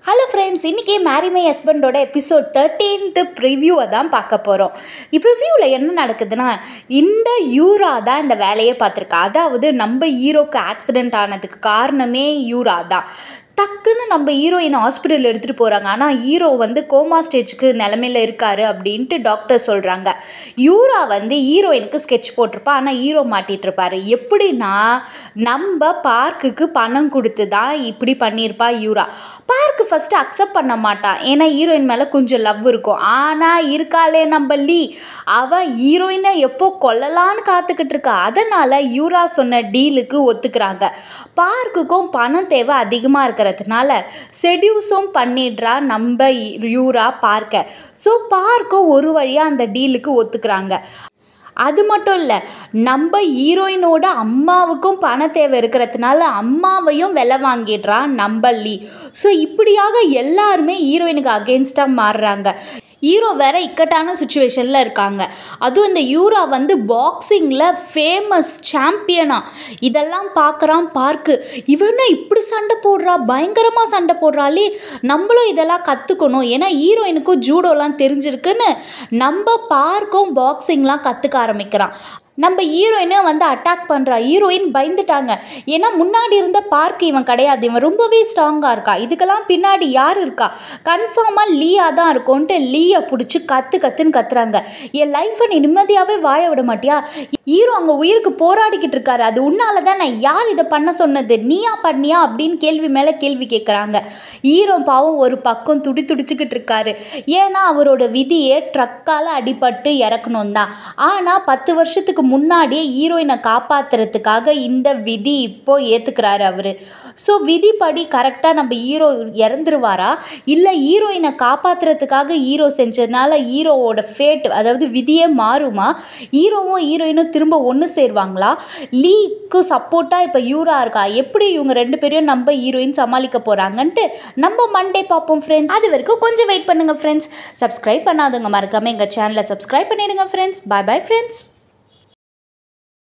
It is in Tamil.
ஹலோ ஃப்ரெண்ட்ஸ் இன்றைக்கி மேரி மை ஹஸ்பண்டோட எபிசோட் தேர்ட்டீன்த்து ப்ரிவ்யூவை தான் பார்க்க போகிறோம் ப்ரிவ்யூவில் என்ன நடக்குதுன்னா இந்த யூரா தான் இந்த வேலையை பார்த்துருக்கா அதாவது நம்ம ஹீரோக்கு ஆக்சிடெண்ட் ஆனதுக்கு காரணமே யூரா தான் டக்குன்னு நம்ம ஹீரோயின் ஹாஸ்பிட்டல் எடுத்துகிட்டு போகிறாங்க ஆனால் ஹீரோ வந்து கோமா ஸ்டேஜுக்கு நிலமையில இருக்காரு அப்படின்ட்டு டாக்டர் சொல்கிறாங்க யூரா வந்து ஹீரோயினுக்கு ஸ்கெட்ச் போட்டிருப்பா ஆனால் ஹீரோ மாட்டிட்டு இருப்பாரு எப்படின்னா நம்ம பார்க்குக்கு பணம் கொடுத்து தான் இப்படி பண்ணியிருப்பா யூரா பார்க்கு ஃபஸ்ட்டு அக்செப்ட் பண்ண மாட்டான் ஏன்னா ஹீரோயின் மேலே கொஞ்சம் லவ் இருக்கும் ஆனால் இருக்காளே நம்ம லீ அவள் ஹீரோயினை எப்போ கொல்லலான்னு காத்துக்கிட்டு இருக்கா அதனால் யூரா சொன்ன டீலுக்கு ஒத்துக்கிறாங்க பார்க்குக்கும் பணம் தேவை அதிகமாக இருக்கிறதுனால செடியூஸும் பண்ணிடுறா நம்ம யூரா பார்க்க ஸோ பார்க்கும் ஒரு வழியாக அந்த டீலுக்கு ஒத்துக்கிறாங்க அது மட்டும் இல்லை நம்ம ஹீரோயினோட அம்மாவுக்கும் பண தேவை இருக்கிறதுனால அம்மாவையும் விலை வாங்கிடுறான் நம்ம லீ ஸோ இப்படியாக எல்லாருமே ஹீரோயினுக்கு அகெயின்ஸ்டாக மாறுறாங்க ஹீரோ வேற இக்கட்டான சுச்சுவேஷனில் இருக்காங்க அதுவும் இந்த யூரா வந்து பாக்ஸிங்கில் ஃபேமஸ் சாம்பியனா இதெல்லாம் பார்க்குறான் பார்க்கு இவனை இப்படி சண்டை போடுறா பயங்கரமாக சண்டை போடுறாளே நம்மளும் இதெல்லாம் கற்றுக்கணும் ஏன்னா ஹீரோயினுக்கும் ஜூடோலாம் தெரிஞ்சிருக்குன்னு நம்ம பார்க்கும் பாக்ஸிங்லாம் கற்றுக்க ஆரம்பிக்கிறான் நம்ம ஹீரோயினை வந்து அட்டாக் பண்ணுறா ஹீரோயின் பயந்துட்டாங்க ஏன்னா முன்னாடி இருந்த பார்க் இவன் கிடையாது இவன் ரொம்பவே ஸ்ட்ராங்காக இருக்கா இதுக்கெல்லாம் பின்னாடி யார் இருக்கா கன்ஃபார்மாக லீயா தான் இருக்கும்ன்ட்டு லீயை பிடிச்சி கற்று கற்றுன்னு கத்துறாங்க என் லைஃப்பை நீ நிம்மதியாகவே வாழ விட மாட்டியா ஹீரோ அங்கே உயிருக்கு போராடிக்கிட்டு இருக்காரு அது உன்னால தான் நான் யார் இதை பண்ண சொன்னது நீயா பண்ணியா அப்படின்னு கேள்வி மேலே கேள்வி கேட்குறாங்க ஹீரோ பாவம் ஒரு பக்கம் துடி துடிச்சுக்கிட்டு இருக்காரு ஏன்னா அவரோட விதியே ட்ரக்கால் அடிபட்டு இறக்கணும் தான் ஆனால் பத்து வருஷத்துக்கு முன்னாடியே ஹீரோயினை காப்பாற்றுறதுக்காக இந்த விதி இப்போ ஏற்றுக்கிறாரு அவர் ஸோ விதிப்படி கரெக்டாக நம்ம ஹீரோ இறந்துருவாரா இல்லை ஹீரோயினை காப்பாற்றுறதுக்காக ஹீரோ செஞ்சதுனால ஹீரோவோட ஃபேட் அதாவது விதியே மாறுமா ஹீரோவும் ஹீரோயினும் திரும்ப ஒன்று சேருவாங்களா லீக்கு சப்போர்ட்டாக இப்போ யூரா இருக்கா எப்படி இவங்க ரெண்டு பேரையும் நம்ம ஹீரோயின் சமாளிக்க போகிறாங்கன்ட்டு நம்ம மண்டே பார்ப்போம் ஃப்ரெண்ட்ஸ் அது வரைக்கும் கொஞ்சம் வெயிட் பண்ணுங்கள் ஃப்ரெண்ட்ஸ் சப்ஸ்கிரைப் பண்ணாதவங்க மறக்காமல் எங்கள் சேனலை சப்ஸ்கிரைப் பண்ணிடுங்க ஃப்ரெண்ட்ஸ் பாய் பாய் ஃப்ரெண்ட்ஸ்